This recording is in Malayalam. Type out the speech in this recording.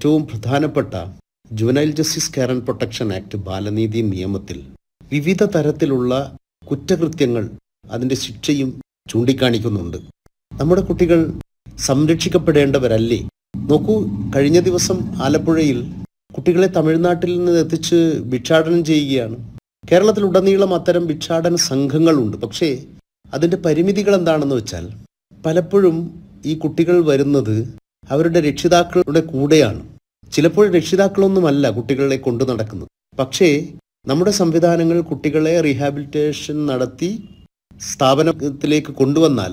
ഏറ്റവും പ്രധാനപ്പെട്ട juvenile justice care and protection act ബാലനീതി നിയമത്തിൽ വിവിധ തരത്തിലുള്ള കുറ്റകൃത്യങ്ങൾ അതിൻ്റെ ശിക്ഷയും ചൂണ്ടിക്കാണിക്കുന്നുണ്ട് നമ്മുടെ കുട്ടികൾ സംരക്ഷിക്കപ്പെടേണ്ടവരല്ലേ നോക്കൂ കഴിഞ്ഞ ദിവസം ആലപ്പുഴയിൽ കുട്ടികളെ തമിഴ്നാട്ടിൽ നിന്ന് എത്തിച്ച് ഭിക്ഷാടനം ചെയ്യുകയാണ് കേരളത്തിലുടനീളം അത്തരം ഭിക്ഷാടന സംഘങ്ങളുണ്ട് പക്ഷേ അതിൻ്റെ പരിമിതികൾ എന്താണെന്ന് വെച്ചാൽ പലപ്പോഴും ഈ കുട്ടികൾ വരുന്നത് അവരുടെ രക്ഷിതാക്കളുടെ കൂടെയാണ് ചിലപ്പോൾ രക്ഷിതാക്കളൊന്നുമല്ല കുട്ടികളെ കൊണ്ടു നടക്കുന്നത് പക്ഷേ നമ്മുടെ സംവിധാനങ്ങൾ കുട്ടികളെ റീഹാബിലിറ്റേഷൻ നടത്തി സ്ഥാപനത്തിലേക്ക് കൊണ്ടുവന്നാൽ